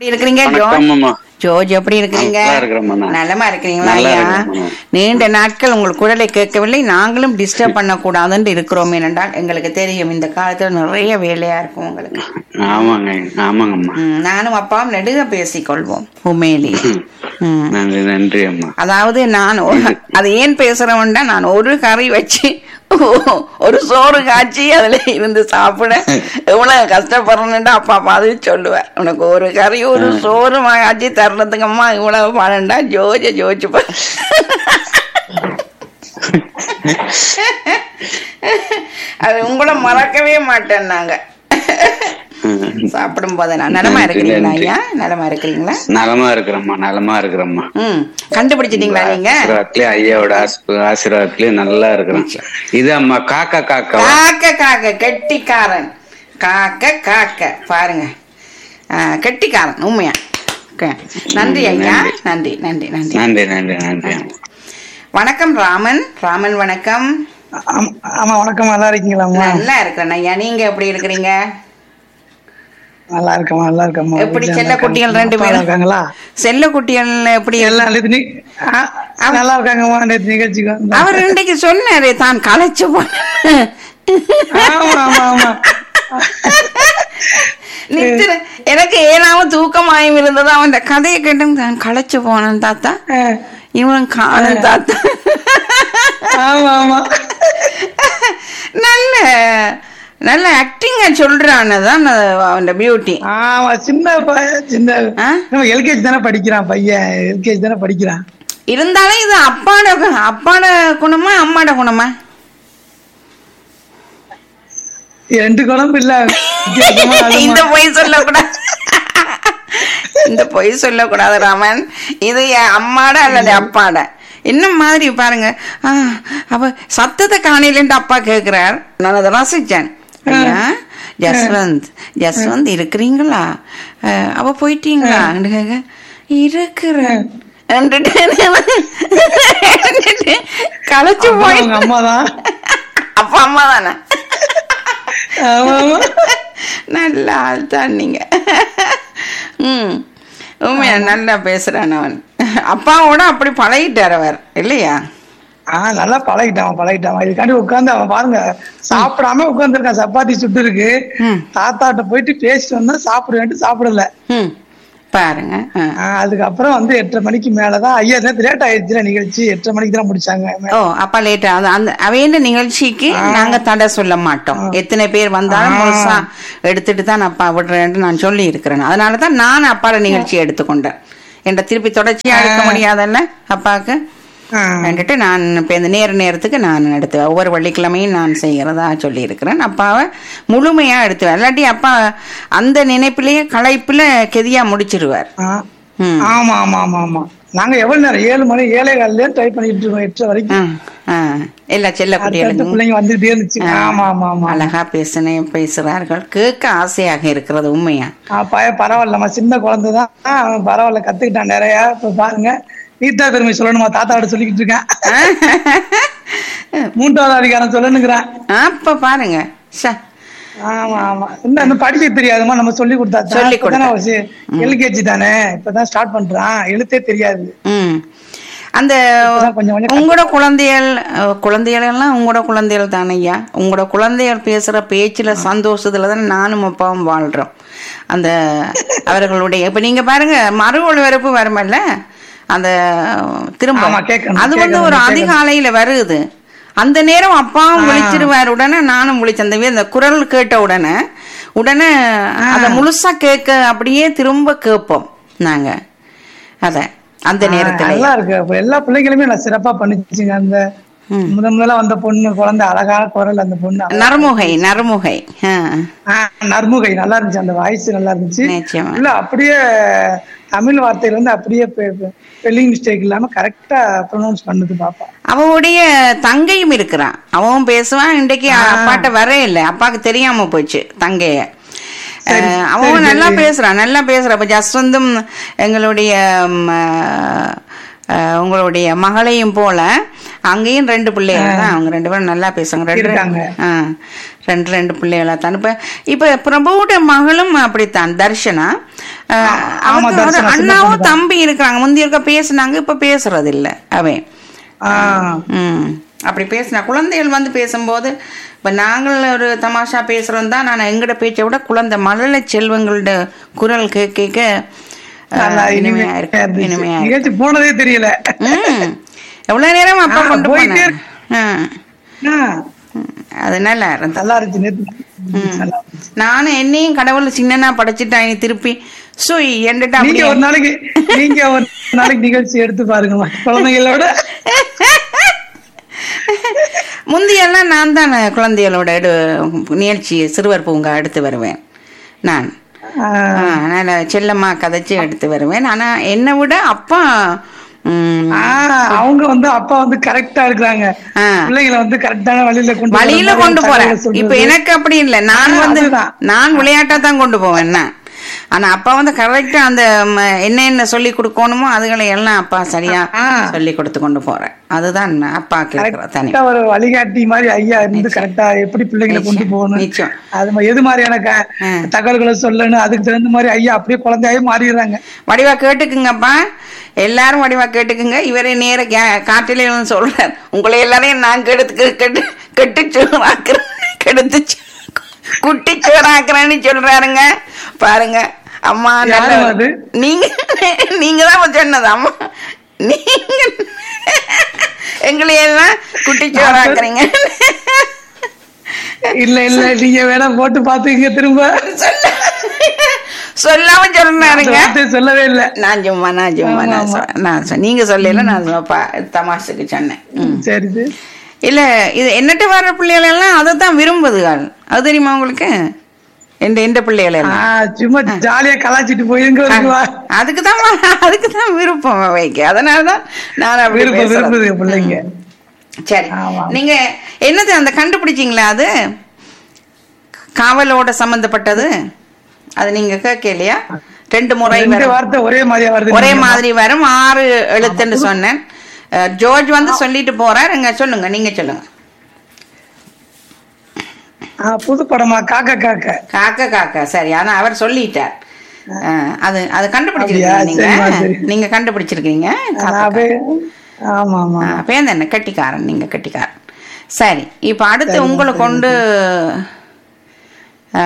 எப்படி இருக்கிறீங்க ஜோ வணக்கம் அம்மா ஜோர்ஜ் எப்படி இருக்கிறீங்க நல்லா இருக்கிறேம்மா நான். நலமா இருக்கிறீங்களா நல்லா ஐயா இருக்கிறேம்மா. நீண்ட நாட்கள் உங்கள் குரலை கேட்கவில்லை நாங்களும் டிஸ்டர்ப் பண்ணக்கூடாதுன்னு இருக்கிறோம் ஏனென்றால் எங்களுக்கு தெரியும் இந்த காலத்துல நிறைய வேலையா இருக்கும் உங்களுக்கு ஆமாங்க ஆமாங்கம்மா ம், நானும் அப்பாவும் நெடுக பேசிக்கொள்வோம் உண்மையிலேயே ம். நன்றி நன்றி அம்மா அதாவது நான் ஒ- அது ஏன் பேசுறவன்டா நான் ஒரு கறி வச்சு ஒரு சோறு காய்ச்சி அதுல இருந்து சாப்பிட எவ்வளவு கஷ்டப்படுறேன்டா அப்பா பாது சொல்லுவேன் உனக்கு ஒரு கறி ஒரு சோறு காய்ச்சி தர்றதுக்கு அம்மா இவ்வளவு பணம்டா ஜோஜ ஜோச்சு பாரு. அது உங்களை மறக்கவே மாட்டேன் நாங்க சாப்பிடும் போது நான் நலமா நன்றி, இருக்கிறீங்களா நன்றி. ஐயா நலமா இருக்கிறீங்களா நலமா இருக்கிறம்மா நலமா இருக்கிறம்மா ம் கண்டுபிடிச்சிட்டீங்களா நீங்க ஆசீர்வாதத்திலயும் ஐயாவோட ஆசீர்வ- ஆசீர்வாதத்திலயும் நல்லா இருக்கிறோம் இது அம்மா காக்கா காக்கா காக்க காக்க கெட்டிக்காரன் காக்க காக்க பாருங்க ஆ, கெட்டிக்காரன் உண்மையா க- நன்றி ஐயா நன்றி நன்றி நன்றி நன்றி நன்றி நன்றி அம்மா. வணக்கம் ராமன் ராமன் வணக்கம் ஆமா ஆமா, வணக்கம் நல்லா இருக்கீங்களாம்மா நல்லா இருக்கிறேன் ஐயா நீங்க எப்படி இருக்கிறீங்க நல்லா இருக்கமா நல்லா இருக்கமா எப்படி செல்ல குட்டிகள் ரெண்டு பேரும்? இருக்காங்களா செல்ல குட்டிகள் எப்படி எல்லாம் நேத்து நீ- ஆ, நல்லா இருக்காங்கம்மா நேத்து நிகழ்ச்சிக்கு வந்தா. அவர் இன்றைக்கு சொன்னாரு தான் களைச்சு போன ஆமா ஆமா ஆமா நித்திர எனக்கு ஏனாவும் தூக்கமாயும் இருந்தது அவன் கதையை கேட்டு தான் களைச்சு போனான் தாத்தா ஆ, இவன் காணும் தாத்தா ஆமா ஆமா நல்ல நல்ல ஆக்டிங்க சொல்றானதான் அவன் பியூட்டி ஆமா சின்ன பையன் சின்ன ஆ? எல்கேஜி தானே படிக்கிறான் பையன் எல்கேஜி தானே படிக்கிறான் இருந்தாலும் இது அப்பாட கு- அப்பாட குணமா அம்மாட குணமா ரெண்டு குழம்பு இல்ல வித்தியாசமா இந்த அதுமா. பொய் சொல்லக்கூடாது இந்த பொய் சொல்லக்கூடாது ராமன் இது என் அம்மாட அல்லது அப்பாட என்ன மாதிரி பாருங்க ஆ, அவ சத்தத்தை காணையிலன்ட்டு அப்பா கேக்குறார் நான் அதை ரசிச்சேன் ஐயா ஜஸ்வந்த் ஜஸ்வந்த் இருக்கிறீங்களா அஹ், அவ போயிட்டீங்களா கேட்க இருக்கிறேன் களைச்சு அம்மா, போய் அவங்க அம்மா தான் அப்பா அம்மா தானே ஆமா ஆமா நல்ல ஆள் தான் நீங்க ம் உண்மையா நல்லா பேசுறான் அவன் அப்பாவோட அப்படி பழகிட்டார் அவர் இல்லையா ஆஹ் நல்லா பழகிட்டான் பழகிட்டான் இதுக்காண்டி உட்கார்ந்து அவன் பாருங்க சாப்பிடாம உட்கார்ந்துருக்கான் சப்பாத்தி சுட்டு இருக்கு ம். தாத்தாட்ட போயிட்டு பேசிட்டு வந்தா சாப்பிடுவேன்ட்டு சாப்பிடல ம் பாருங்க ஆ. ஆஹ் அதுக்கப்புறம் வந்து எட்டரை மணிக்கு மேலதான் ஐயா நேரத்து லேட் ஆயிடுச்சுல நிகழ்ச்சி எட்டரை மணிக்கு தான் முடிச்சாங்க ஓ அப்பா லேட்டா அது அந்த அவையண்ட நிகழ்ச்சிக்கு நாங்க தடை சொல்ல மாட்டோம் எத்தனை பேர் வந்தாலும் முழுசா எடுத்துட்டு தான் அப்பா விடுறேன்னு நான் சொல்லி இருக்கிறேன் அதனால தான் நான் அப்பாட நிகழ்ச்சி எடுத்துக்கொண்டேன் என்ற திருப்பி தொடர்ச்சியா எடுக்க முடியாதல்ல அப்பாவுக்கு ஆஹ் வந்துட்டு நான் இப்போ இந்த நேர நேரத்துக்கு நான் எடுத்து ஒவ்வொரு வெள்ளிக்கிழமையும் நான் செய்கிறதா சொல்லியிருக்கிறேன் அப்பாவை முழுமையாக எடுத்துவேன் இல்லாட்டி அப்பா அந்த நினைப்பிலேயே களைப்பில் கெதியாக முடிச்சிருவார் ஆஹ் ம் ஆமா ஆமா ஆமா ஆமா நாங்க எவ்வளவு நேரம் ஏழு மணி ஏழே காலில ட்ரை பண்ணிட்டு இருக்கோம் எட்டரை வரைக்கும் ஆ ஆ எல்லா செல்ல அடுத்தடுத்து குட்டிகளுக்கும் பிள்ளைங்க வந்துட்டே இருந்துச்சு ஆமா ஆமா ஆமா அழகா பேசினே பேசுகிறார்கள் கேட்க ஆசையாக இருக்கிறது உண்மையா ஆஹ் பய பரவாயில்லம்மா சின்ன குழந்தை தான் அவன் பரவாயில்ல கத்துக்கிட்டான் நிறைய இப்ப பாருங்க நீத்தா பெருமை சொல்லணுமா தாத்தாவோட சொல்லிக்கிட்டு இருக்கேன் மூன்றாவது அதிகாரம் சொல்லணுங்கிறான் அப்ப பாருங்க ச ஆமா ஆமா இன்னும் இன்னும் படிக்க தெரியாதுமா நம்ம சொல்லி கொடுத்தா சொல்லி கொடுத்தா. எல்கேஜி தானே இப்பதான் ஸ்டார்ட் பண்றான் எழுத்தே தெரியாது ம் அந்த இப்பதான் கொஞ்சம் கொஞ்சம் உங்களோட குழந்தைகள் அஹ், குழந்தைகள் எல்லாம் உங்களோட குழந்தைகள் தானே ஐயா உங்களோட குழந்தைகள் பேசுற பேச்சுல சந்தோஷத்துல தான் நானும் அப்பாவும் வாழ்றோம் அந்த அவர்களுடைய இப்ப நீங்க பாருங்க மறு ஒளிபரப்பு வருமல்ல அந்த திரும்ப ஆமா, கேட்கணும், அது வந்து கேட்கணும், ஒரு கேட்கணும். அதிகாலையில வருது அந்த நேரம் அப்பாவும் விழிச்சிருவார் உடனே நானும் விழிச்சேன் அந்த வே- அந்த குரல் கேட்ட உடனே உடனே அத முழுசா கேட்க அப்படியே திரும்ப கேட்போம் நாங்க அத அந்த நேரத்துல நல்லா இருக்கு அப்ப எல்லா பிள்ளைங்களுமே நான் சிறப்பா பண்ணிச்சுங்க அந்த முத முதல்ல வந்த பொண்ணு குழந்தை அழகான குரல் அந்த பொண்ணு நறுமுகை நறுமுகை ஆ. ஆஹ் நர்முகை நல்லா இருந்துச்சு அந்த வாய்ஸ் நல்லா இருந்துச்சு நிச்சயமா இல்ல அப்படியே தமிழ் வார்த்தையில வந்து அப்படியே ஸ்பெல்லிங் மிஸ்டேக் இல்லாம கரெக்டா ப்ரொனவுன்ஸ் பண்ணுது பாப்பா அவனுடைய தங்கையும் இருக்கிறான் அவன் பேசுவான் இன்றைக்கு அப்பாட்ட வரே இல்லை அப்பாக்கு தெரியாம போச்சு தங்கைய சரி, அஹ், அவன் சரி, நல்லா சரி. பேசுறான் நல்லா பேசுறான் இப்ப ஜஸ்வந்தும் எங்களுடைய ம், அஹ், அஹ், உங்களுடைய மகளையும் போல அங்கேயும் ரெண்டு பிள்ளைகள் தான் அவங்க ரெண்டு பேரும் நல்லா பேசுவாங்க ரெண்டு இருக்காங்க. ஆ, ரெண்டு ரெண்டு பிள்ளைகளா தான் இப்ப இப்ப பிரபுவோட மகளும் அப்படித்தான் தர்ஷனா அஹ், ஆமா, அவருக்கு ஒரு தர்சனா, சின்ன அண்ணாவும் பொண்ணு தான். தம்பி இருக்கிறாங்க முந்தி இருக்க பேசுனாங்க இப்ப பேசுறது இல்ல அவன் ஆஹ் ம் அப்படி பேசினா குழந்தைகள் வந்து பேசும்போது இப்போ நாங்கள் ஒரு தமாஷா பேசுகிறோம் தான் நான் எங்கட பேச்சை விட குழந்தை மழலை செல்வங்களோட குரல் கேட்க கேட்க அஹ், நல்லா இனிமையா இனிமையா இருக்கு இருந்துச்சு. இனிமையா இருக்கு நிகழ்ச்சி போனதே தெரியல ம் எவ்வளவு நேரம் அப்பா ஆ, கொண்டு போயிட்டே போனார் ஆ, ஆஹ் ம், அது நல்லா இருந்தது நல்லா இருந்துச்சு நேத்து நல்லா இருந்துச்சு. நானும் என்னையும் கடவுள் சின்னனா படைச்சிட்டா இனி திருப்பி சுய் என்றுட்டு நீங்க அப்படியே ஒரு நாளைக்கு நீங்க ஒரு நாளைக்கு நிகழ்ச்சி எடுத்து பாருங்கம்மா குழந்தைகளோட முந்தியெல்லாம் நான் தான் குழந்தைகளோட எடு நிகழ்ச்சி சிறுவர் பூங்கா எடுத்து வருவேன் நான் ஆஹ் ஆ, நான் செல்லம்மா கதைச்சு எடுத்து வருவேன் ஆனா என்னை விட அப்பா ம், ஆஹ் அவங்க வந்து அப்பா வந்து கரெக்டா இருக்கிறாங்க ஆ. பிள்ளைங்களை வந்து கரெக்டான வழியில கொண்டு போற வழியில மாதிரி கொண்டு போறேன் தகவலை சொல்றது. இப்ப எனக்கு அப்படி இல்லை நான் ஆ, வந்து அதுதான். நான் விளையாட்டா தான் கொண்டு போவேன் என்ன ஆனா அப்பா வந்து கரெக்டா அந்த ம, என்ன என்ன சொல்லி கொடுக்கணுமோ அதுகளை எல்லாம் அப்பா சரியா ஆ. சொல்லி கொடுத்து கொண்டு போறேன் அதுதான் அப்பாக்கு இருக்கிற தனி கரெக்டா ஒரு வழிகாட்டி மாதிரி ஐயா இருந்து கரெக்டா எப்படி பிள்ளைங்களை கொண்டு நிச்சயம், போகணும் நிச்சயம். அது மாதிரி எது மாதிரியான க- ஆ. தகவல்களை சொல்லணும் அதுக்கு தகுந்த மாதிரி ஐயா அப்படியே குழந்தையாவே மாறிடுறாங்க வடிவா கேட்டுக்குங்கப்பா எல்லாரும் வடிவா கேட்டுக்குங்க இவரே நேர கே- காட்டிலே வந்து சொல்றார் உங்களை எல்லாரையும் நான் கெடுத்து கெட்டு கெட்டு சோறாக்குறேன் கெடுத்து சோ- குட்டி சோறாக்குறேன்னு சொல்றாருங்க பாருங்க அம்மா நல்ல யாரு அது? நீங்க நீங்க தான் சொன்னது அம்மா நீங்க எங்களை எல்லாம் குட்டி சோறாக்குறீங்க இல்ல இல்ல நீங்க வேணா போட்டு பாத்துக்கங்க திரும்ப சொல்ல சொல்லாம அந்த சொன்னாருங்க வார்த்தையை சொல்லவே இல்ல நான் சும்மா நான் சும்மா நான் சொ- நான் சொ- நீங்க சொல்லல நான் சும்மா பா- தமாஷுக்கு சொன்னேன் ம். சரி சரி இல்ல இது என்னட்டு வர்ற பிள்ளைகள் எல்லாம் அதை தான் விரும்புதுகள் அது தெரியுமா உங்களுக்கு எந்த எந்த பிள்ளைகள் எல்லாம் ஆஹ் சும்மா ஜாலியா கலாச்சிட்டு போயிருங்க அதுக்கு தான் அதுக்கு தான் விருப்பம் வைக்க அதனாலதான் நான் அப்படி விருப்பம் பேசுறது. விரும்புது பிள்ளைங்க சரி ஆமா. நீங்க என்னது அந்த கண்டுபிடிச்சீங்களா அது காவலோட சம்பந்தப்பட்டது அது நீங்க கேட்கலையா ரெண்டு முறை ரெண்டு வரும். வார்த்தை ஒரே மாதிரியா வருது ஒரே மாதிரி வரும் ஆறு எழுத்துன்னு சொன்னேன் அஹ், ஜோர்ஜ் வந்து சொல்லிட்டு போறார் இங்க சொல்லுங்க நீங்க சொல்லுங்க ஆஹ் புது படமா காக்க காக்க காக்க காக்க சரி ஆனா அவர் சொல்லிட்டார் அஹ், அது அது கண்டுபிடிச்சிருக்கீங்க அப்படியா? நீங்க சரிம்மா, சரி. நீங்க கண்டுபிடிச்சிருக்கீங்க காக்க, நான் காக்க. அப்படியே- ஆமா ஆமா ஆ, பேர் என்ன கெட்டிக்காரன் நீங்க கெட்டிக்காரன் சரி இப்ப அடுத்து உங்களை கொண்டு ஆ,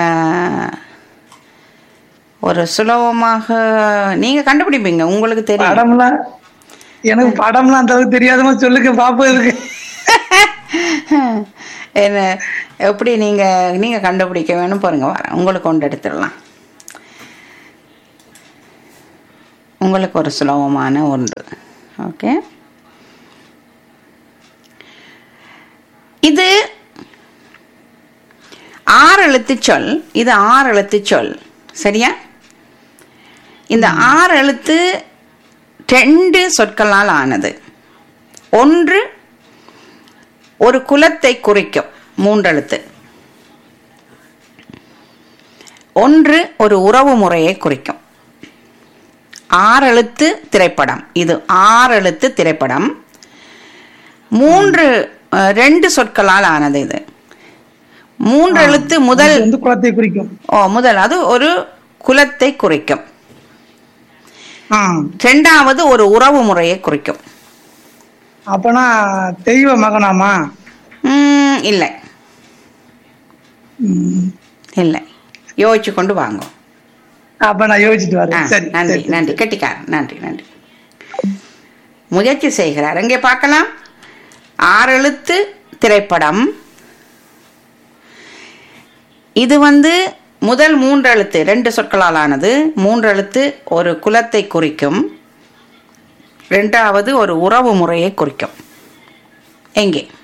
ஒரு சுலபமாக நீங்க கண்டுபிடிப்பீங்க உங்களுக்கு தெரியும் படம்லாம் எனக்கு படம்லாம் அந்த அளவுக்கு தெரியாதமா சொல்லுங்க பாப்போம் இருக்கு என்ன எப்படி நீங்க நீங்க கண்டுபிடிக்க வேணும் பாருங்க வரேன் உங்களுக்கு கொண்டு எடுத்துடலாம் உங்களுக்கு ஒரு சுலபமான ஒன்று ஓகே இது ஆறு எழுத்து சொல் இது ஆறு எழுத்து சொல் சரியா இந்த ஆறு எழுத்து ரெண்டு சொற்களால் ஆனது ஒன்று ஒரு குலத்தை குறிக்கும் மூன்றெழுத்து ஒன்று ஒரு உறவு முறையை குறிக்கும் ஆறெழுத்து திரைப்படம் இது ஆறெழுத்து திரைப்படம் மூன்று அஹ், ரெண்டு சொற்களால் ஆனது இது மூன்று எழுத்து முதல் இது வந்து குளத்தை குறிக்கும் ஓ முதல் அது ஒரு குலத்தை குறிக்கும் ஆ ரெண்டாவது ஒரு உறவு முறையை குறிக்கும் அப்பனா தெய்வ மகனாமா ம், இல்லை ம். இல்லை யோசிச்சு கொண்டு வாங்க அப்ப நான் யோசிச்சுட்டு ஆ, வரேன் சரி நன்றி சரி. நன்றி கெட்டிக்காரன் நன்றி நன்றி முயற்சி செய்கிறார் எங்கே பார்க்கலாம் ஆறு எழுத்து திரைப்படம் இது வந்து முதல் மூன்று எழுத்து ரெண்டு சொற்களால் ஆனது மூன்று எழுத்து ஒரு குலத்தை குறிக்கும் ரெண்டாவது ஒரு உறவு முறையை குறிக்கும் எங்கே